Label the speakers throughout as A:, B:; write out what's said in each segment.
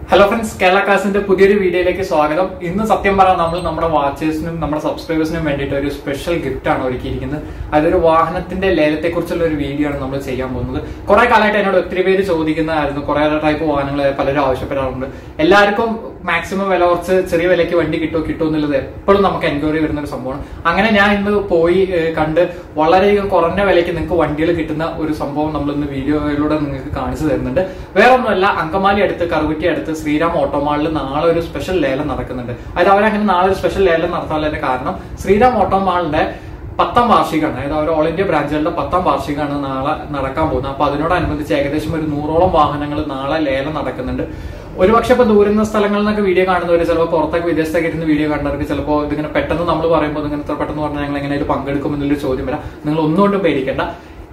A: hello friends Kerala ക്ലാസിന്റെ പുതിയൊരു വീഡിയോയിലേക്ക് സ്വാഗതം ഇന്ന് സത്യം പറയാൻ നമ്മൾ നമ്മുടെ വാച്ചേഴ്സിനും നമ്മുടെ സബ്സ്ക്രൈബേഴ്സിനും വേണ്ടിയിട്ട് ഒരു സ്പെഷ്യൽ ഗിഫ്റ്റ് ആണ് ഒരുക്കിയിരിക്കുന്നത് അതൊരു വാഹനത്തിന്റെ ലേലത്തെ കുറിച്ചുള്ള ഒരു വീഡിയോ ആണ് നമ്മൾ ചെയ്യാൻ പോകുന്നത് കുറെ കാലമായിട്ട് എന്നോട് ഒത്തിരി പേര് ചോദിക്കുന്നതായിരുന്നു കുറെ ടൈപ്പ് വാഹനങ്ങൾ പലരും ആവശ്യപ്പെടാറുണ്ട് എല്ലാവർക്കും മാക്സിമം വില കുറച്ച് ചെറിയ വിലയ്ക്ക് വണ്ടി കിട്ടുമോ കിട്ടുമോ എന്നുള്ളത് എപ്പോഴും നമുക്ക് എൻക്വയറി വരുന്ന ഒരു സംഭവമാണ് അങ്ങനെ ഞാൻ ഇന്ന് പോയി ഏഹ്, കണ്ട് വളരെയധികം കുറഞ്ഞ വിലയ്ക്ക് നിങ്ങൾക്ക് വണ്ടികൾ കിട്ടുന്ന ഒരു സംഭവം നമ്മൾ ഇന്ന് വീഡിയോയിലൂടെ നിങ്ങൾക്ക് കാണിച്ചു തരുന്നുണ്ട് വേറെ ഒന്നുമല്ല അങ്കമാലി അടുത്ത് കറുകുറ്റി അടുത്ത് ശ്രീരാം ഓട്ടോമാളിൽ നാളെ ഒരു സ്പെഷ്യൽ ലേലം നടക്കുന്നുണ്ട് അതായത് അവരങ്ങനെ നാളെ ഒരു സ്പെഷ്യൽ ലേലം നടത്താനുള്ള കാരണം ശ്രീരാം ഓട്ടോമാളിന്റെ പത്താം വാർഷികമാണ് അതായത് അവർ ഓൾ ഇന്ത്യ ബ്രാഞ്ചുകളുടെ പത്താം വാർഷികമാണ് നാളെ നടക്കാൻ പോകുന്നത് അപ്പൊ അതിനോടനുബന്ധിച്ച് ഏകദേശം ഒരു നൂറോളം വാഹനങ്ങൾ നാളെ ലേലം നടക്കുന്നുണ്ട് ഒരുപക്ഷെ ഇപ്പൊ ദൂരുന്ന സ്ഥലങ്ങളിൽ നിന്നൊക്കെ വീഡിയോ കാണുന്നവർ ചിലപ്പോൾ പുറത്തൊക്കെ വിദേശത്തൊക്കെ ഇരുന്ന് വീഡിയോ കാണുന്നവർക്ക് ചിലപ്പോൾ ഇതിങ്ങനെ പെട്ടെന്ന് നമ്മൾ പറയുമ്പോൾ ഇങ്ങനെ ഇത്ര പെട്ടെന്ന് പറഞ്ഞാൽ ഞങ്ങൾ എങ്ങനെ ഇതിൽ പങ്കെടുക്കും എന്നുള്ളൊരു ചോദ്യം വരാം നിങ്ങൾ ഒന്നുകൊണ്ടും പേടിക്കേണ്ട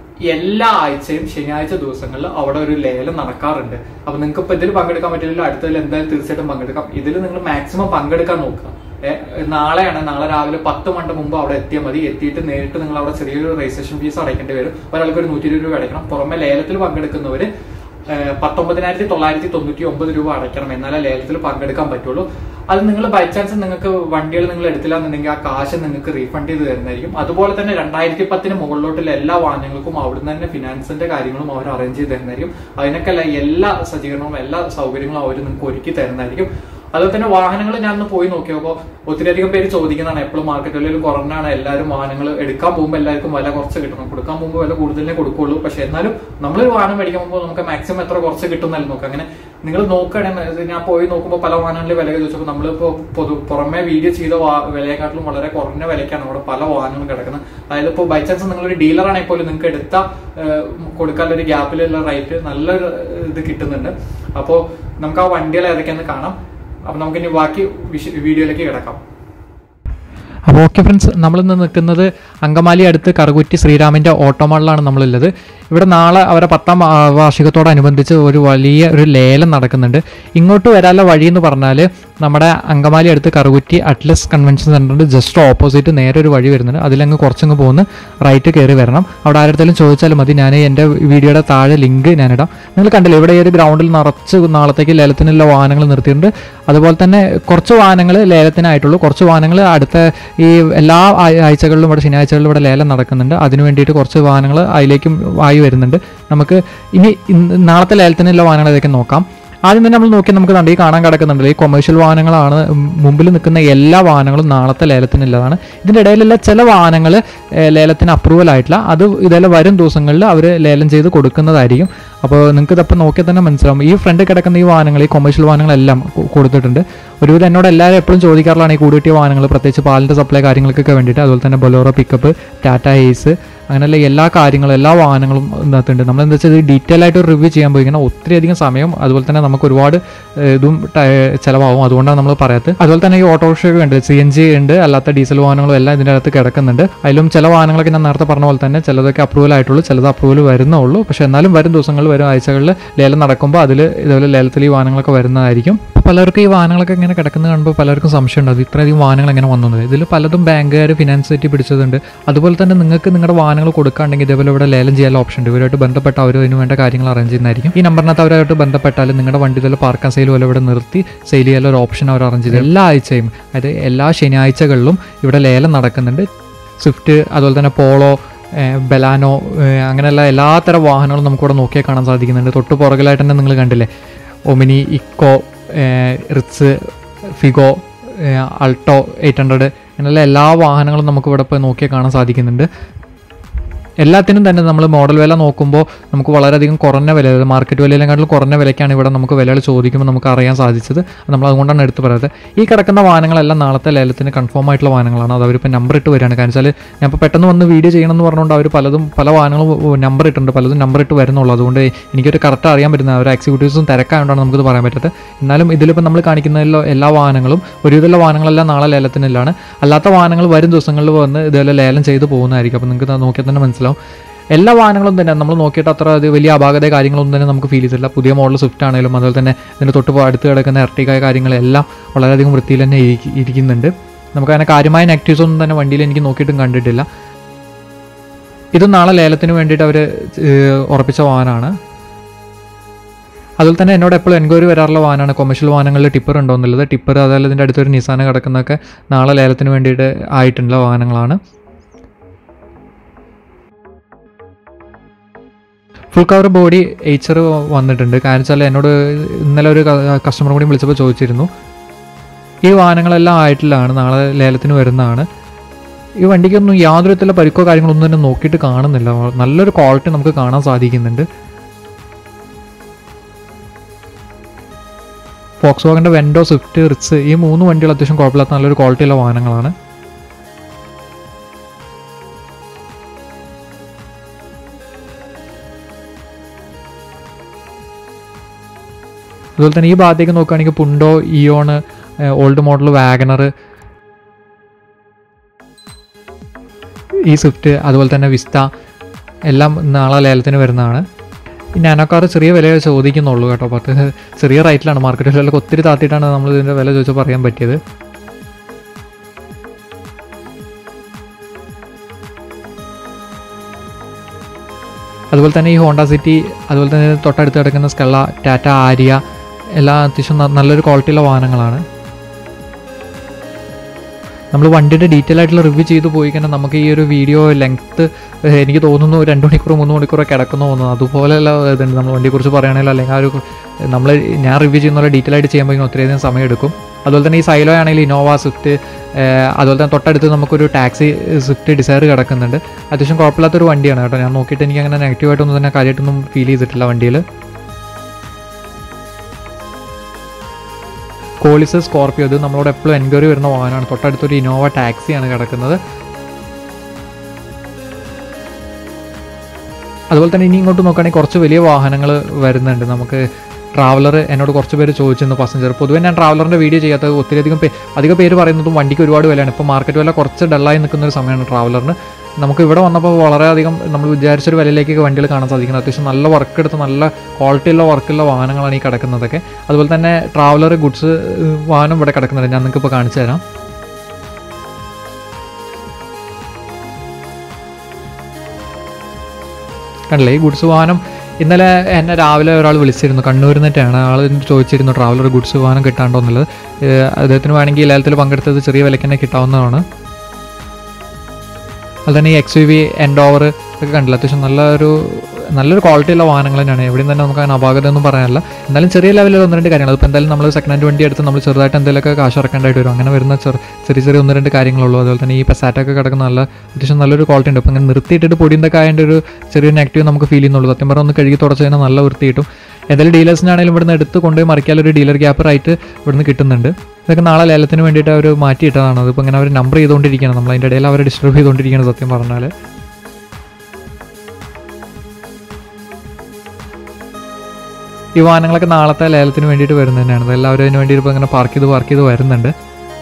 A: എല്ലാ ആഴ്ചയും ശനിയാഴ്ച ദിവസങ്ങളിൽ അവിടെ ഒരു ലേലം നടക്കാറുണ്ട് അപ്പൊ നിങ്ങൾക്ക് ഇപ്പൊ ഇതിൽ പങ്കെടുക്കാൻ പറ്റില്ല അടുത്തതിൽ എന്തായാലും തീർച്ചയായിട്ടും പങ്കെടുക്കാം ഇതിൽ നിങ്ങൾ മാക്സിമം പങ്കെടുക്കാൻ നോക്കുക ഏ, നാളെയാണ് നാളെ രാവിലെ പത്ത് മണി മുമ്പ് അവിടെ എത്തിയാൽ മതി എത്തിയിട്ട് നേരിട്ട് നിങ്ങൾ അവിടെ ചെറിയൊരു രജിസ്ട്രേഷൻ ഫീസ് അടയ്ക്കേണ്ടി വരും ഒരാൾക്ക് ഒരു നൂറ്റി ഇരുപത് രൂപ അടയ്ക്കണം പുറമെ ലേലത്തിൽ പങ്കെടുക്കുന്നവര് ഏഹ് പത്തൊമ്പതിനായിരത്തി തൊള്ളായിരത്തി തൊണ്ണൂറ്റി ഒമ്പത് രൂപ അടയ്ക്കണം എന്നാലേ ലേലത്തിൽ പങ്കെടുക്കാൻ പറ്റുള്ളൂ അത് നിങ്ങൾ ബൈ ചാൻസ് നിങ്ങൾക്ക് വണ്ടികൾ നിങ്ങൾ എടുത്തില്ല എന്നുണ്ടെങ്കിൽ ആ കാശ് നിങ്ങൾക്ക് റീഫണ്ട് ചെയ്ത് തരുന്നതായിരിക്കും അതുപോലെ തന്നെ രണ്ടായിരത്തി പത്തിന് മുകളിലോട്ടുള്ള എല്ലാ വാഹനങ്ങൾക്കും അവിടുന്ന് തന്നെ ഫിനാൻസിന്റെ കാര്യങ്ങളും അവർ അറേഞ്ച് ചെയ്ത് തരുന്നതായിരിക്കും അതിനൊക്കെ എല്ലാ സജ്ജീകരണവും എല്ലാ സൗകര്യങ്ങളും അവർ നിങ്ങൾക്ക് ഒരുക്കി തരുന്നതായിരിക്കും അതുപോലെ തന്നെ വാഹനങ്ങൾ ഞാൻ ഒന്ന് പോയി നോക്കിയപ്പോൾ ഒത്തിരിയധികം പേര് ചോദിക്കുന്നതാണ് എപ്പോഴും മാർക്കറ്റ് വിലയിൽ കുറഞ്ഞാണ് എല്ലാവരും വാഹനങ്ങൾ എടുക്കാൻ പോകുമ്പോൾ എല്ലാവർക്കും വില കുറച്ച് കിട്ടണം കൊടുക്കാൻ പോകുമ്പോൾ വില കൂടുതലേ കൊടുക്കുള്ളൂ പക്ഷെ എന്നാലും നമ്മളൊരു വാഹനം മേടിക്കാൻ പോകുമ്പോൾ നമുക്ക് മാക്സിമം എത്ര കുറച്ച് കിട്ടുന്നല്ലോ നോക്കാം അങ്ങനെ നിങ്ങൾ നോക്കുകയാണെങ്കിൽ ഞാൻ പോയി നോക്കുമ്പോൾ പല വാഹനങ്ങളുടെ വില ചോദിച്ചപ്പോൾ നമ്മളിപ്പോൾ പൊതു പുറമെ വീഡിയോ ചെയ്ത വാ- വിലയെക്കാട്ടിലും വളരെ കുറഞ്ഞ വിലയ്ക്കാണ് അവിടെ പല വാഹനങ്ങളും കിടക്കുന്നത് അതായത് ഇപ്പോൾ ബൈ ചാൻസ് നിങ്ങളൊരു ഡീലറാണെങ്കിൽ പോലും നിങ്ങൾക്ക് എടുത്ത ഏഹ്, കൊടുക്കാനുള്ള ഒരു ഗ്യാപ്പിലുള്ള റേറ്റ് നല്ലൊരു ഏഹ്, ഇത് കിട്ടുന്നുണ്ട് അപ്പോൾ നമുക്ക് ആ വണ്ടികൾ ഏതൊക്കെയാന്ന് കാണാം അപ്പൊ നമുക്ക് ഇനി ബാക്കി വിഷ- വീഡിയോയിലേക്ക് കിടക്കാം
B: അപ്പോൾ ഓക്കെ ഫ്രണ്ട്സ് നമ്മളിന്ന് നിൽക്കുന്നത് അങ്കമാലി അടുത്ത് കറുകുറ്റി ശ്രീരാമിൻ്റെ ഓട്ടോമാളിലാണ് നമ്മളുള്ളത് ഇവിടെ നാളെ അവരെ പത്താം ആ, വാർഷികത്തോടനുബന്ധിച്ച് ഒരു വലിയ ഒരു ലേലം നടക്കുന്നുണ്ട് ഇങ്ങോട്ട് വരാനുള്ള വഴി എന്ന് പറഞ്ഞാൽ നമ്മുടെ അങ്കമാലി അടുത്ത് കറുകുറ്റി അറ്റ്ലസ് കൺവെൻഷൻ സെൻറ്ററിൻ്റെ ജസ്റ്റ് ഓപ്പോസിറ്റ് നേരെ ഒരു വഴി വരുന്നുണ്ട് അതിലങ്ങ് കുറച്ചങ്ങ് പോകുന്ന റൈറ്റ് കയറി വരണം അവിടെ ആരുടെ ചോദിച്ചാൽ മതി ഞാൻ എൻ്റെ വീഡിയോയുടെ താഴെ ലിങ്ക് ഞാനിടാം നിങ്ങൾ കണ്ടില്ലേ ഇവിടെ ഈ ഒരു ഗ്രൗണ്ടിൽ നിറച്ച് നാളത്തേക്ക് ലേലത്തിനുള്ള വാഹനങ്ങൾ നിർത്തിയിട്ടുണ്ട് അതുപോലെ തന്നെ കുറച്ച് വാഹനങ്ങൾ ലേലത്തിനായിട്ടുള്ളൂ കുറച്ച് വാഹനങ്ങൾ അടുത്ത ഈ എല്ലാ ആഴ്- ആഴ്ചകളിലും ഇവിടെ ശനിയാഴ്ചകളിലും ഇവിടെ ലേലം നടക്കുന്നുണ്ട് അതിന് വേണ്ടിയിട്ട് കുറച്ച് വാഹനങ്ങൾ അതിലേക്കും ആയി വരുന്നുണ്ട് നമുക്ക് ഇനി ഇന്ന് നാളത്തെ ലേലത്തിനുള്ള വാഹനങ്ങൾ ഏതൊക്കെ നോക്കാം ആദ്യം തന്നെ നമ്മൾ നോക്കി നമുക്ക് കണ്ടി കാണാൻ കിടക്കുന്നുണ്ട് ഈ കൊമേഴ്ഷ്യൽ വാഹനങ്ങളാണ് മുമ്പിൽ നിൽക്കുന്ന എല്ലാ വാഹനങ്ങളും നാളത്തെ ലേലത്തിനുള്ളതാണ് ഇതിൻ്റെ ഇടയിലുള്ള ചില വാഹനങ്ങൾ ലേലത്തിന് അപ്രൂവൽ ആയിട്ടില്ല അത് ഇതേലെ വരും ദിവസങ്ങളിൽ അവർ ലേലം ചെയ്ത് കൊടുക്കുന്നതായിരിക്കും അപ്പോൾ നിങ്ങൾക്ക് ഇതപ്പോൾ നോക്കിയാൽ തന്നെ മനസ്സിലാവും ഈ ഫ്രണ്ട് കിടക്കുന്ന ഈ വാഹനങ്ങൾ ഈ കൊമേഴ്ഷ്യൽ വാഹനങ്ങളെല്ലാം കൊ- കൊടുത്തിട്ടുണ്ട് ഒരുവിധം എന്നോട് എല്ലാവരും എപ്പോഴും ചോദിക്കാറുള്ളതാണ് ഈ കൂടിയിട്ടിയ വാഹനങ്ങൾ പ്രത്യേകിച്ച് പാലിൻ്റെ സപ്ലൈ കാര്യങ്ങൾക്കൊക്കെ വേണ്ടിയിട്ട് അതുപോലെ തന്നെ ബൊലോറോ പിക്കപ്പ് ടാറ്റ ഏസ് അങ്ങനെയുള്ള എല്ലാ കാര്യങ്ങളും എല്ലാ വാഹനങ്ങളും ഇതിനകത്തുണ്ട് നമ്മൾ എന്താ വെച്ചാൽ ഡീറ്റെയിൽ ആയിട്ട് ഒരു റിവ്യൂ ചെയ്യാൻ പോയി ഇങ്ങനെ ഒത്തിരി അധികം സമയം അതുപോലെ തന്നെ നമുക്ക് ഒരുപാട് ഏഹ്, ഇതും ട- ചിലവാകും അതുകൊണ്ടാണ് നമ്മൾ പറയാത്തത് അതുപോലെ തന്നെ ഈ ഓട്ടോറിക്ഷ ഒക്കെ ഉണ്ട് സി എൻ ജി ഉണ്ട് അല്ലാത്ത ഡീസൽ വാഹനങ്ങളും എല്ലാം ഇതിൻ്റെ അകത്ത് കിടക്കുന്നുണ്ട് അതിലും ചില വാഹനങ്ങളൊക്കെ ഞാൻ നേരത്തെ പറഞ്ഞ പോലെ തന്നെ ചിലതൊക്കെ അപ്രൂവൽ ആയിട്ടുള്ളൂ ചിലത് അപ്രൂവൽ വരുന്നുള്ളൂ പക്ഷേ എന്നാലും വരും ദിവസങ്ങളിൽ വരും ആഴ്ചകളിൽ ലേലം നടക്കുമ്പോൾ അതിൽ ഇതുപോലെ ലേലത്തിൽ ഈ വാഹനങ്ങളൊക്കെ വരുന്നതായിരിക്കും അപ്പോൾ പലർക്കും ഈ വാഹനങ്ങളൊക്കെ ഇങ്ങനെ കിടക്കുന്നത് കാണുമ്പോൾ പലർക്കും സംശയം ഉണ്ടാവും ഇത്രയധികം വാഹനങ്ങൾ എങ്ങനെ വന്നത് ഇതിൽ പലതും ബാങ്കുകാർ ഫിനാൻസ് ആയിട്ട് പിടിച്ചതുണ്ട് അതുപോലെ തന്നെ നിങ്ങൾക്ക് നിങ്ങളുടെ വാഹനങ്ങൾ കൊടുക്കുകയാണെങ്കിൽ ഇതേപോലെ ഇവിടെ ലേലം ചെയ്യാനുള്ള ഓപ്ഷൻ ഉണ്ട് ഇവരുമായിട്ട് ബന്ധപ്പെട്ട അവർ ഇതിന് വേണ്ട കാര്യങ്ങൾ അറേഞ്ച് ചെയ്യുന്നതായിരിക്കും ഈ നമ്പറിനകത്ത് അവരായിട്ട് ബന്ധപ്പെട്ടാൽ നിങ്ങളുടെ വണ്ടി ഇതിൽ പാർക്കാൻ സെയിൽ പോലെ ഇവിടെ നിർത്തി സെയിൽ ചെയ്യാനുള്ള ഒരു ഓപ്ഷൻ അവർ അറേഞ്ച് ചെയ്ത് എല്ലാ ആഴ്ചയും അതായത് എല്ലാ ശനിയാഴ്ചകളിലും ഇവിടെ ലേലം നടക്കുന്നുണ്ട് സ്വിഫ്റ്റ് അതുപോലെ തന്നെ പോളോ ഏഹ് ബെലാനോ ഏഹ് അങ്ങനെയുള്ള എല്ലാത്തരം വാഹനങ്ങളും നമുക്കിവിടെ നോക്കിയാൽ കാണാൻ സാധിക്കുന്നുണ്ട് തൊട്ട് പുറകിലായിട്ട് തന്നെ നിങ്ങൾ കണ്ടില്ലേ ഒമിനി ഇക്കോ ഏഹ് റിറ്റ്സ് ഫിഗോ ഏഹ് അൾട്ടോ എയ്റ്റ് ഹൺഡ്രഡ് അങ്ങനെയുള്ള എല്ലാ വാഹനങ്ങളും നമുക്ക് ഇവിടെ ഇപ്പോൾ നോക്കിയാൽ കാണാൻ സാധിക്കുന്നുണ്ട് എല്ലാത്തിനും തന്നെ നമ്മൾ മോഡൽ വില നോക്കുമ്പോൾ നമുക്ക് വളരെയധികം കുറഞ്ഞ വില അതായത് മാർക്കറ്റ് വിലയിലെക്കാട്ടിലും കുറഞ്ഞ വിലയ്ക്കാണ് ഇവിടെ നമുക്ക് വിലകൾ ചോദിക്കുമ്പോൾ നമുക്ക് അറിയാൻ സാധിച്ചത് അത് നമ്മൾ അതുകൊണ്ടാണ് എടുത്ത് പറയുന്നത് ഈ കിടക്കുന്ന വാഹനങ്ങളെല്ലാം നാളത്തെ ലേലത്തിന് കൺഫേം ആയിട്ടുള്ള വാഹനങ്ങളാണ് അത് അവരിപ്പോൾ നമ്പർ ഇട്ട് വരികയാണ് കാരണം വെച്ചാൽ ഞാൻ ഇപ്പോൾ പെട്ടെന്ന് വന്ന് വീഡിയോ ചെയ്യണമെന്ന് പറഞ്ഞുകൊണ്ട് അവർ പലതും പല വാഹനങ്ങളും നമ്പർ ഇട്ടിട്ടുണ്ട് പലതും നമ്പർ ഇട്ട് വരുന്നുള്ളൂ അതുകൊണ്ട് എനിക്കൊരു കറക്റ്റ് അറിയാൻ പറ്റുന്ന അവർ എക്സിക്യൂട്ടീവ്സും തിരക്കായതുകൊണ്ടാണ് നമുക്കിത് പറയാൻ പറ്റത്തത് എന്നാലും ഇതിലിപ്പോൾ നമ്മൾ കാണിക്കുന്നതിലോ എല്ലാ വാഹനങ്ങളും ഒരുവിധമുള്ള വാഹനങ്ങളെല്ലാം നാളെ ലേലത്തിനെല്ലാം അല്ലാത്ത വാഹനങ്ങൾ വരും ദിവസങ്ങളിൽ വന്ന് ഇതുപോലെ ലേലം ചെയ്ത് പോകുന്നതായിരിക്കും അപ്പോൾ നിങ്ങൾക്ക് നോക്കിയാൽ തന്നെ മനസ്സിലാവും എല്ലാ വാഹനങ്ങളും തന്നെ നമ്മൾ നോക്കിയിട്ട് അത്ര അത് വലിയ അപാകത കാര്യങ്ങളൊന്നും തന്നെ നമുക്ക് ഫീൽ ചെയ്തില്ല പുതിയ മോഡൽ സ്വിഫ്റ്റ് ആണെങ്കിലും അതുപോലെ തന്നെ ഇതിന് തൊട്ട് പോ- അടുത്ത് കിടക്കുന്ന എർട്ടിക കാര്യങ്ങളെല്ലാം വളരെയധികം വൃത്തിയിൽ തന്നെ ഇരിക്ക- ഇരിക്കുന്നുണ്ട് നമുക്ക് അങ്ങനെ കാര്യമായ നെഗറ്റീവ്സ് ഒന്നും തന്നെ വണ്ടിയിൽ എനിക്ക് നോക്കിയിട്ടും കണ്ടിട്ടില്ല ഇത് നാളെ ലേലത്തിന് വേണ്ടിയിട്ട് അവർ ഉറപ്പിച്ച വാഹനമാണ് അതുപോലെ തന്നെ എന്നോട് എപ്പോഴും എൻക്വയറി വരാറുള്ള വാഹനമാണ് കൊമേഴ്ഷ്യൽ വാഹനങ്ങളിൽ ടിപ്പർ ഉണ്ടോ എന്നുള്ളത് ടിപ്പർ അതുപോലെ ഇതിൻ്റെ അടുത്തൊരു നിസാന കിടക്കുന്നതൊക്കെ നാളെ ലേലത്തിന് വേണ്ടിയിട്ട് ആയിട്ടുള്ള വാഹനങ്ങളാണ് ഫുൾ കവർ ബോഡി എയ്ച്ചർ വന്നിട്ടുണ്ട് കാരണം വെച്ചാൽ എന്നോട് ഇന്നലെ ഒരു കസ്റ്റമർ കൂടി വിളിച്ചപ്പോൾ ചോദിച്ചിരുന്നു ഈ വാഹനങ്ങളെല്ലാം ആയിട്ടില്ലാണ് നാളെ ലേലത്തിന് വരുന്നതാണ് ഈ വണ്ടിക്കൊന്നും യാതൊരു വിധത്തിലുള്ള പരിക്കോ കാര്യങ്ങളോ ഒന്നും തന്നെ നോക്കിയിട്ട് കാണുന്നില്ല നല്ലൊരു ക്വാളിറ്റി നമുക്ക് കാണാൻ സാധിക്കുന്നുണ്ട് ഫോക്സ് വാഗൻ്റെ വെൻഡോ സ്വിഫ്റ്റ് റിറ്റ്സ് ഈ മൂന്ന് വണ്ടികൾ അത്യാവശ്യം കുഴപ്പമില്ലാത്ത നല്ലൊരു ക്വാളിറ്റിയുള്ള വാഹനങ്ങളാണ് അതുപോലെ തന്നെ ഈ ഭാഗത്തേക്ക് നോക്കുകയാണെങ്കിൽ Punto Eon old model WagonR ഈ സ്വിഫ്റ്റ് അതുപോലെ തന്നെ വിസ്റ്റ എല്ലാം നാളെ ലേലത്തിന് വരുന്നതാണ് ഈ നാനോ കാർ ചെറിയ വില ചോദിക്കുന്നുള്ളൂ കേട്ടോ പത്ത് ചെറിയ റേറ്റിലാണ് മാർക്കറ്റ് വിലയിലൊക്കെ ഒത്തിരി താത്തിയിട്ടാണ് നമ്മൾ ഇതിൻ്റെ വില ചോദിച്ചപ്പോൾ പറയാൻ പറ്റിയത് അതുപോലെ തന്നെ ഈ ഹോണ്ട സിറ്റി അതുപോലെ തന്നെ തൊട്ടടുത്ത് കിടക്കുന്ന സ്കെള്ള ടാറ്റ ആര്യ എല്ലാം അത്യാവശ്യം ന- നല്ലൊരു ക്വാളിറ്റിയുള്ള വാഹനങ്ങളാണ് നമ്മൾ വണ്ടിയുടെ ഡീറ്റെയിൽ ആയിട്ടുള്ള റിവ്യൂ ചെയ്ത് പോയി കഴിഞ്ഞാൽ നമുക്ക് ഈ ഒരു വീഡിയോ ലെങ്ത്ത് എനിക്ക് തോന്നുന്നു രണ്ട് മണിക്കൂർ മൂന്ന് മണിക്കൂറോ കിടക്കുന്നു തോന്നുന്നു അതുപോലെയുള്ള ഇതുണ്ട് നമ്മൾ വണ്ടിയെക്കുറിച്ച് പറയുകയാണെങ്കിൽ അല്ലെങ്കിൽ ആ ഒരു നമ്മൾ ഞാൻ റിവ്യൂ ചെയ്യുന്ന പോലെ ഡീറ്റെയിൽ ആയിട്ട് ചെയ്യുമ്പോൾ ഒത്തിരിയധികം സമയം എടുക്കും അതുപോലെ തന്നെ ഈ സൈലോ ആണെങ്കിൽ ഇനോവ സ്വിഫ്റ്റ് അതുപോലെ തന്നെ തൊട്ടടുത്ത് നമുക്കൊരു ടാക്സി സ്വിഫ്റ്റ് ഡിസയർ കിടക്കുന്നുണ്ട് അത്യാവശ്യം കുഴപ്പമില്ലാത്തൊരു വണ്ടിയാണ് കേട്ടോ ഞാൻ നോക്കിയിട്ട് എനിക്ക് അങ്ങനെ നെഗറ്റീവായിട്ടൊന്നും തന്നെ കാര്യമായിട്ടൊന്നും ഫീൽ ചെയ്തിട്ടില്ല വണ്ടിയിൽ കോളിസ് സ്കോർപ്പിയോ ഇത് നമ്മളോട് എപ്പോഴും എൻക്വയറി വരുന്ന വാഹനമാണ് തൊട്ടടുത്തൊരു ഇനോവ ടാക്സിയാണ് കിടക്കുന്നത് അതുപോലെ തന്നെ ഇനി ഇങ്ങോട്ട് നോക്കുകയാണെങ്കിൽ കുറച്ച് വലിയ വാഹനങ്ങൾ വരുന്നുണ്ട് നമുക്ക് ട്രാവലർ എന്നോട് കുറച്ച് പേര് ചോദിച്ചിരുന്നു പാസഞ്ചർ പൊതുവെ ഞാൻ ട്രാവലറിൻ്റെ വീഡിയോ ചെയ്യാത്തത് ഒത്തിരിയധികം പേ അധികം പേര് പറയുന്നതും വണ്ടിക്ക് ഒരുപാട് വിലയാണ് ഇപ്പോൾ മാർക്കറ്റ് വില കുറച്ച് ഡള്ളായി നിൽക്കുന്ന ഒരു സമയമാണ് ട്രാവലറിന് നമുക്ക് ഇവിടെ വന്നപ്പോൾ വളരെയധികം നമ്മൾ വിചാരിച്ചൊരു വിലയിലേക്കൊക്കെ വണ്ടികൾ കാണാൻ സാധിക്കുന്നത് അത്യാവശ്യം നല്ല വർക്ക് എടുത്ത് നല്ല ക്വാളിറ്റിയുള്ള വർക്കുള്ള വാഹനങ്ങളാണ് ഈ കിടക്കുന്നതൊക്കെ അതുപോലെ തന്നെ ട്രാവലർ ഗുഡ്സ് വാഹനം ഇവിടെ കിടക്കുന്നുണ്ട് ഞാൻ നിങ്ങൾക്ക് ഇപ്പോൾ കാണിച്ചു തരാം കണ്ടില്ലേ ഈ ഗുഡ്സ് വാഹനം ഇന്നലെ എന്നെ രാവിലെ ഒരാൾ വിളിച്ചിരുന്നു കണ്ണൂരിൽ നിന്നിട്ടാണ് ആൾ ചോദിച്ചിരുന്നു ട്രാവലർ ഗുഡ്സ് വാഹനം കിട്ടാണ്ടോ എന്നുള്ളത് ഏഹ് അദ്ദേഹത്തിന് വേണമെങ്കിൽ ലേലത്തിൽ പങ്കെടുത്തത് ചെറിയ വിലയ്ക്ക് തന്നെ കിട്ടാവുന്നതാണ് അതുപോലെ തന്നെ ഈ എക്സ് യു വി എൻഡോവർ ഒക്കെ കണ്ടില്ല അത്യാവശ്യം നല്ലൊരു നല്ലൊരു ക്വാളിറ്റിയുള്ള വാഹനങ്ങൾ തന്നെയാണ് എവിടെയും തന്നെ നമുക്ക് അങ്ങനെ അപാകത ഒന്നും പറയാനില്ല എന്തായാലും ചെറിയ ലെവലിൽ ഒന്ന് രണ്ട് കാര്യങ്ങൾ ഇപ്പോൾ എന്തായാലും നമ്മൾ സെക്കൻഡ് ഹാൻഡ് വണ്ടി എടുത്ത് നമ്മൾ ചെറുതായിട്ട് എന്തെങ്കിലുമൊക്കെ കാശ് ഇറക്കേണ്ടതായിട്ട് വരും അങ്ങനെ വരുന്ന ചെറു ചെറിയ ചെറിയ ഒന്ന് രണ്ട് കാര്യങ്ങളുള്ളൂ അതുപോലെ തന്നെ ഈ പെസാറ്റൊക്കെ കിടക്കുന്ന നല്ല അത്യാവശ്യം നല്ലൊരു ക്വാളിറ്റി ഉണ്ട് ഇപ്പം ഇങ്ങനെ നിർത്തിയിട്ടിട്ട് പൊടിയൊക്കെ ആയതിൻ്റെ ഒരു ചെറിയൊരു നെഗറ്റീവ് നമുക്ക് ഫീൽ ചെയ്യുന്നുള്ളൂ സത്യം പറഞ്ഞാൽ ഒന്ന് കഴുകി തുടച്ച് കഴിഞ്ഞാൽ നല്ല വൃത്തി കിട്ടും എന്തായാലും ഡീലേഴ്സിനാണെങ്കിലും ഇവിടുന്ന് എടുത്ത് കൊണ്ടുപോയി മറിക്കാൻ ഒരു ഡീലർ ഗ്യാപ്പ് റൈറ്റ് ഇവിടുന്ന് കിട്ടുന്നുണ്ട് ഇതൊക്കെ നാളെ ലേലത്തിന് വേണ്ടിയിട്ട് അവർ മാറ്റിയിട്ടതാണ് അതിപ്പോൾ ഇങ്ങനെ അവർ നമ്പർ ചെയ്തുകൊണ്ടിരിക്കുകയാണ് നമ്മൾ അതിൻ്റെ ഇടയിൽ അവർ ഡിസ്റ്റർബ് ചെയ്തുകൊണ്ടിരിക്കുകയാണ് സത്യം പറഞ്ഞാൽ ഈ വാഹനങ്ങളൊക്കെ നാളത്തെ ലേലത്തിന് വേണ്ടിയിട്ട് വരുന്നത് തന്നെയാണ് എല്ലാവരും അതിന് വേണ്ടി ഇപ്പോൾ ഇങ്ങനെ പാർക്ക് ചെയ്ത് പാർക്ക് ചെയ്ത് വരുന്നുണ്ട്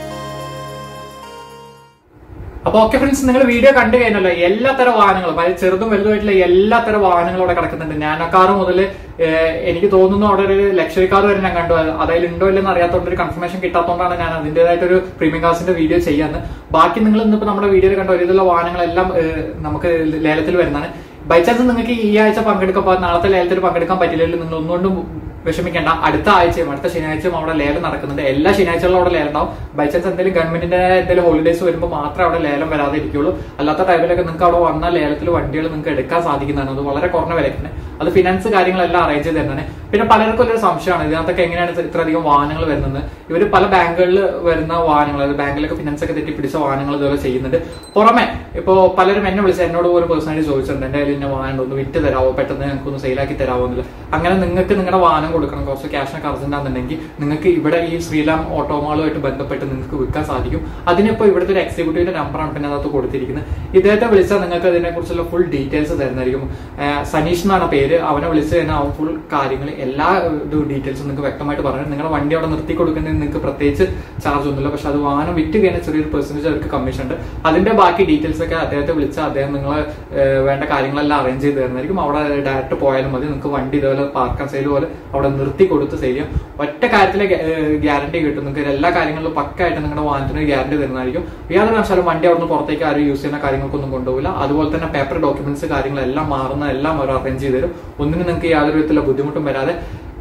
A: അപ്പൊ ഓക്കെ ഫ്രണ്ട്സ് നിങ്ങൾ വീഡിയോ കണ്ടു കഴിഞ്ഞല്ലോ എല്ലാ തരം വാഹനങ്ങളും അതായത് ചെറുതും വലുതുമായിട്ടുള്ള എല്ലാ തരം വാഹനങ്ങളും അവിടെ കിടക്കുന്നുണ്ട് നാനോ കാർ മുതൽ എനിക്ക് തോന്നുന്നു അവിടെ ഒരു ലക്ഷറി കാർ വരെ ഞാൻ കണ്ടു അത് അതിൽ ഉണ്ടോ ഇല്ലെന്ന് അറിയാത്തതുകൊണ്ട് ഒരു കൺഫർമേഷൻ കിട്ടാത്തതുകൊണ്ടാണ് ഞാൻ അതിന്റേതായിട്ടൊരു പ്രീമിയം കാസിന്റെ വീഡിയോ ചെയ്യാന്ന് ബാക്കി നിങ്ങൾ ഇന്നിപ്പോ നമ്മുടെ വീഡിയോയിൽ കണ്ട ഒരുവിധമുള്ള വാഹനങ്ങളെല്ലാം ഏഹ്, നമുക്ക് ലേലത്തിൽ വരുന്നതാണ് ബൈ ചാൻസ് നിങ്ങൾക്ക് ഈ ആഴ്ച പങ്കെടുക്കാൻ നാളത്തെ ലേലത്തിൽ പങ്കെടുക്കാൻ പറ്റില്ലെങ്കിൽ നിങ്ങൾ ഒന്നുകൊണ്ടും വിഷമിക്കേണ്ട അടുത്ത ആഴ്ചയും അടുത്ത ശനിയാഴ്ചയും അവിടെ ലേലം നടക്കുന്നുണ്ട് എല്ലാ ശനിയാഴ്ചകളും അവിടെ ലേലം ഉണ്ടാവും ബൈ ചാൻസ് എന്തെങ്കിലും ഗവൺമെന്റിന്റെ എന്തെങ്കിലും ഹോളിഡേസ് വരുമ്പോൾ മാത്രമേ അവിടെ ലേലം വരാതെ ഇരിക്കുള്ളൂ അല്ലാത്ത ടൈമിലൊക്കെ നിങ്ങൾക്ക് അവിടെ വന്ന ലേലത്തിൽ വണ്ടികൾ നിങ്ങൾക്ക് എടുക്കാൻ സാധിക്കുന്നതാണ് അത് വളരെ കുറഞ്ഞ വിലക്കാണ് അത് ഫിനാൻസ് കാര്യങ്ങളെല്ലാം അറേഞ്ച് ചെയ്ത് തരുന്നതാണ് പിന്നെ പലർക്കും ഒരു സംശയമാണ് ഇതിനകത്തൊക്കെ എങ്ങനെയാണ് ഇത്ര- ഇത്രയധികം വാഹനങ്ങൾ വരുന്നത് ഇവർ പല ബാങ്കുകളിൽ വരുന്ന വാഹനങ്ങൾ അതായത് ബാങ്കിലൊക്കെ ഫിനാൻസ് ഒക്കെ തെറ്റിപ്പിടിച്ച വാഹനങ്ങൾ ഇതുപോലെ ചെയ്യുന്നുണ്ട് പുറമെ ഇപ്പോ പലരും എന്നെ വിളിച്ച് എന്നോട് പോലും പേഴ്സണലി ചോദിച്ചിട്ടുണ്ട് എന്റെ കയ്യിൽ ഇന്ന വാഹനം ഒന്ന് വിറ്റ് തരാമോ പെട്ടെന്ന് ഞങ്ങൾക്ക് ഒന്ന് സെയിലാക്കി തരാമോ എന്നില്ല അങ്ങനെ നിങ്ങൾക്ക് നിങ്ങളുടെ വാഹനം കൊടുക്കണം കുറച്ച് ക്യാഷിനൊക്കെ അർജന്റ് ആണെന്നുണ്ടെങ്കിൽ നിങ്ങൾക്ക് ഇവിടെ ഈ ശ്രീലാം ഓട്ടോമാളുമായിട്ട് ബന്ധപ്പെട്ട് നിങ്ങൾക്ക് വിൽക്കാൻ സാധിക്കും അതിനിപ്പോ ഇവിടുത്തെ ഒരു എക്സിക്യൂട്ടീവിന്റെ നമ്പറാണ് പിന്നെ അതിനകത്ത് കൊടുത്തിരിക്കുന്നത് ഇദ്ദേഹത്തെ വിളിച്ചാൽ നിങ്ങൾക്ക് അതിനെ കുറിച്ചുള്ള ഫുൾ ഡീറ്റെയിൽസ് തരുന്നതായിരിക്കും ആഹ് സനീഷ് എന്നാണ് പേര് അവനെ വിളിച്ച് കഴിഞ്ഞാൽ അവൻ ഫുൾ കാര്യങ്ങൾ എല്ലാ ഡീറ്റെയിൽസും നിങ്ങൾക്ക് വ്യക്തമായിട്ട് പറഞ്ഞു നിങ്ങളുടെ വണ്ടി അവിടെ നിർത്തി കൊടുക്കുന്നതിന് നിങ്ങൾക്ക് പ്രത്യേകിച്ച് ചാർജ് ഒന്നുമില്ല പക്ഷെ അത് വാഹനം വിറ്റ് കഴിഞ്ഞാൽ ചെറിയൊരു പെർസെന്റേജ് അവർക്ക് കമ്മീഷൻ ഉണ്ട് അതിന്റെ ബാക്കി ഡീറ്റെയിൽസ് ഒക്കെ അദ്ദേഹത്തെ വിളിച്ച് അദ്ദേഹം നിങ്ങളെ ഏഹ് വേണ്ട കാര്യങ്ങളെല്ലാം അറേഞ്ച് ചെയ്ത് തരുന്നതായിരിക്കും അവിടെ ഡയറക്റ്റ് പോയാലും മതി നിങ്ങൾക്ക് വണ്ടി ഇതുപോലെ പാർക്കാൻ സെയിൽ പോലെ അവിടെ നിർത്തി കൊടുത്ത് സെയിൽ ചെയ്യാം ഒറ്റ കാര്യത്തിലെ ഗ്യാരണ്ടി കിട്ടും നിങ്ങൾക്ക് എല്ലാ കാര്യങ്ങളിലും പക്കായിട്ട് നിങ്ങളുടെ വാഹനത്തിന് ഗ്യാരണ്ടി തരുന്നതായിരിക്കും യാതൊരു കാരണവശാലും വണ്ടി അവിടുന്ന് പുറത്തേക്ക് ആരും യൂസ് ചെയ്യുന്ന കാര്യങ്ങൾക്കൊന്നും കൊണ്ടുപോകില്ല അതുപോലെ തന്നെ പേപ്പർ ഡോക്യുമെന്റ്സ് കാര്യങ്ങളെല്ലാം മാറുന്ന എല്ലാം അവർ അറേഞ്ച് ചെയ്ത് തരും ഒന്നിനും നിങ്ങൾക്ക് യാതൊരു വിധത്തിലുള്ള ബുദ്ധിമുട്ടും വരാതെ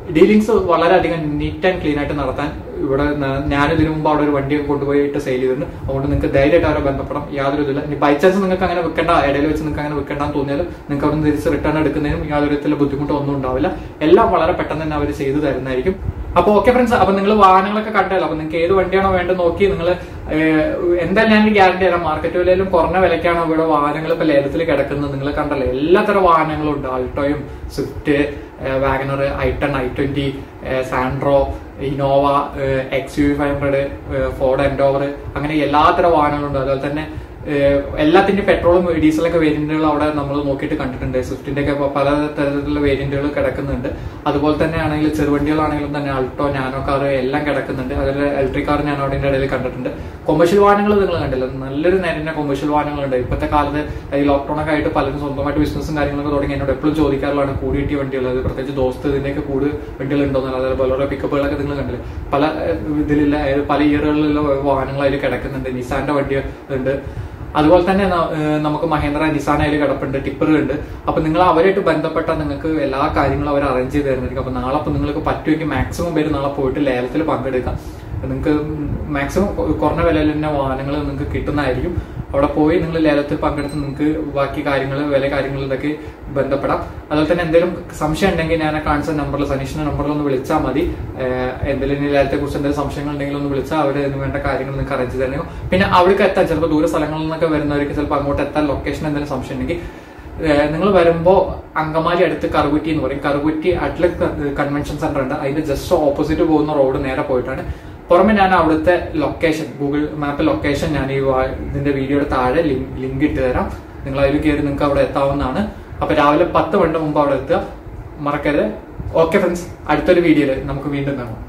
A: ഡീലിങ്സ് വളരെയധികം നീറ്റ് ആൻഡ് ക്ലീൻ ആയിട്ട് നടത്താൻ ഇവിടെ ന- ഞാൻ ഇതിനു മുമ്പ് അവിടെ ഒരു വണ്ടി കൊണ്ടുപോയിട്ട് സെയിൽ ചെയ്തിട്ടുണ്ട് അതുകൊണ്ട് നിങ്ങൾക്ക് ധൈര്യമായിട്ട് അവരെ ബന്ധപ്പെടാം യാതൊരു ഇതില്ല ഇനി ബൈ ചാൻസ് നിങ്ങൾക്ക് അങ്ങനെ വെക്കേണ്ട ഇടയിൽ വെച്ച് നിങ്ങൾക്ക് അങ്ങനെ വെക്കേണ്ടെന്ന് തോന്നിയാലും നിങ്ങൾക്ക് അവിടെ തിരിച്ച് റിട്ടേൺ എടുക്കുന്നതിനും യാതൊരു വിധത്തിലുള്ള ബുദ്ധിമുട്ടോ ഒന്നും ഉണ്ടാവില്ല എല്ലാം വളരെ പെട്ടെന്ന് തന്നെ അവർ ചെയ്തു തരുന്നതായിരിക്കും അപ്പൊ ഓക്കെ ഫ്രണ്ട്സ് അപ്പൊ നിങ്ങൾ വാഹനങ്ങളൊക്കെ കണ്ടല്ലോ അപ്പൊ നിങ്ങൾക്ക് ഏത് വണ്ടിയാണോ വേണ്ടത് നോക്കി നിങ്ങൾ എന്തായാലും ഞാൻ ഗ്യാരണ്ടി തരാം മാർക്കറ്റ് വിലയിലും കുറഞ്ഞ വിലക്കാണ് ഇവിടെ വാഹനങ്ങൾ ഇപ്പൊ ലേലത്തിൽ കിടക്കുന്നത് നിങ്ങൾ കണ്ടല്ലോ എല്ലാത്തരം വാഹനങ്ങളും ഉണ്ട് ആൾട്ടോയും Swift WagonR i ten i twenty Santro Innova X U five hundred Ford Endeavour അങ്ങനെ എല്ലാത്തരം വാഹനങ്ങളുണ്ട് അതുപോലെ തന്നെ ഏഹ് എല്ലാത്തിന്റെ പെട്രോളും ഡീസലൊക്കെ വേരിയന്റുകൾ അവിടെ നമ്മൾ നോക്കിയിട്ട് കണ്ടിട്ടുണ്ട് സ്വിഫ്റ്റിന്റെ ഒക്കെ പല തരത്തിലുള്ള വേരിയന്റുകൾ കിടക്കുന്നുണ്ട് അതുപോലെ തന്നെ ആണെങ്കിൽ ചെറുവണ്ടികളാണെങ്കിലും തന്നെ അൾട്ടോ നാനോ കാർ എല്ലാം കിടക്കുന്നുണ്ട് അതിൽ ഇലക്ട്രിക് കാർ ഞാൻ അവിടെ ഇടയിൽ കണ്ടിട്ടുണ്ട് കൊമേഴ്ഷ്യൽ വാഹനങ്ങൾ നിങ്ങൾ കണ്ടില്ല നല്ലൊരു നേരിന്റെ കൊമേഴ്ഷ്യൽ വാഹനങ്ങളുണ്ട് ഇപ്പോഴത്തെ കാലത്ത് ഈ ലോക്ക്ഡൌൺ ഒക്കെ ആയിട്ട് പലരും സ്വന്തമായിട്ട് ബിസിനസ്സും കാര്യങ്ങളൊക്കെ തുടങ്ങി എന്നോട് എപ്പോഴും ചോദിക്കാറുള്ളതാണ് കൂടി കിട്ടിയ വണ്ടികൾ അത് പ്രത്യേകിച്ച് ദോസ്ത് ഇതിന്റെയൊക്കെ കൂട് വണ്ടികൾ ഉണ്ടോന്നല്ല അതേപോലെ ബലോറോ പിക്കപ്പുകളൊക്കെ നിങ്ങൾ കണ്ടില്ല പല ഏഹ്, ഇതിലുള്ള അതായത് പല ഇയറുകളിലുള്ള വാഹനങ്ങൾ അതിൽ കിടക്കുന്നുണ്ട് നിസാന്റെ വണ്ടി ഉണ്ട് അതുപോലെ തന്നെ ന- ഏഹ് നമുക്ക് മഹേന്ദ്ര നിസാൻ അതിൽ കിടപ്പുണ്ട് ടിപ്പർ ഉണ്ട് അപ്പൊ നിങ്ങൾ അവരായിട്ട് ബന്ധപ്പെട്ടാൽ നിങ്ങൾക്ക് എല്ലാ കാര്യങ്ങളും അവർ അറേഞ്ച് ചെയ്ത് തരുന്നതായിരിക്കും അപ്പൊ നാളെ അപ്പൊ നിങ്ങൾക്ക് പറ്റുമെങ്കിൽ മാക്സിമം പേര് നാളെ പോയിട്ട് ലേലത്തിൽ പങ്കെടുക്കാം നിങ്ങൾക്ക് മാക്സിമം കുറഞ്ഞ വിലയിൽ തന്നെ വാഹനങ്ങൾ നിങ്ങൾക്ക് കിട്ടുന്നതായിരിക്കും അവിടെ പോയി നിങ്ങൾ ലേലത്തിൽ പങ്കെടുത്ത് നിങ്ങൾക്ക് ബാക്കി കാര്യങ്ങൾ വില കാര്യങ്ങൾ ഇതൊക്കെ ബന്ധപ്പെടാം അതുപോലെ തന്നെ എന്തെങ്കിലും സംശയം ഉണ്ടെങ്കിൽ ഞാൻ ആ കാണിച്ച നമ്പറിൽ സനീഷിന്റെ നമ്പറിൽ ഒന്ന് വിളിച്ചാൽ മതി ഏഹ് എന്തെങ്കിലും ഇനി ലേലത്തെ കുറിച്ച് എന്തെങ്കിലും സംശയങ്ങൾ ഉണ്ടെങ്കിൽ ഒന്ന് വിളിച്ചാൽ അവർ ഇതിന് വേണ്ട കാര്യങ്ങൾ നിങ്ങൾക്ക് അറേഞ്ച് തരുന്നു പിന്നെ അവിടേക്ക് എത്താൻ ചിലപ്പോൾ ദൂര സ്ഥലങ്ങളിൽ നിന്നൊക്കെ വരുന്നവർക്ക് ചിലപ്പോൾ അങ്ങോട്ട് എത്താൻ ലൊക്കേഷൻ എന്തെങ്കിലും സംശയം ഉണ്ടെങ്കിൽ നിങ്ങൾ വരുമ്പോ അങ്കമാലി അടുത്ത് കറുകുറ്റി എന്ന് പറയും കറുകുറ്റി അറ്റ്ലറ്റ് കൺവെൻഷൻ സെന്റർ ഉണ്ട് അതിന്റെ ജസ്റ്റ് ഓപ്പോസിറ്റ് പോകുന്ന റോഡ് നേരെ പോയിട്ടാണ് പുറമെ ഞാൻ അവിടുത്തെ ലൊക്കേഷൻ ഗൂഗിൾ മാപ്പ് ലൊക്കേഷൻ ഞാൻ ഈ വാ- ഇതിന്റെ വീഡിയോയുടെ താഴെ ലിങ്ക് ലിങ്ക് ഇട്ട് തരാം നിങ്ങൾ അതിൽ കയറി നിങ്ങൾക്ക് അവിടെ എത്താവുന്നതാണ് അപ്പൊ രാവിലെ പത്ത് മണിന്റെ മുമ്പ് അവിടെ എത്തുക മറക്കരുത് ഓക്കെ ഫ്രണ്ട്സ് അടുത്തൊരു വീഡിയോയിൽ നമുക്ക് വീണ്ടും കാണാം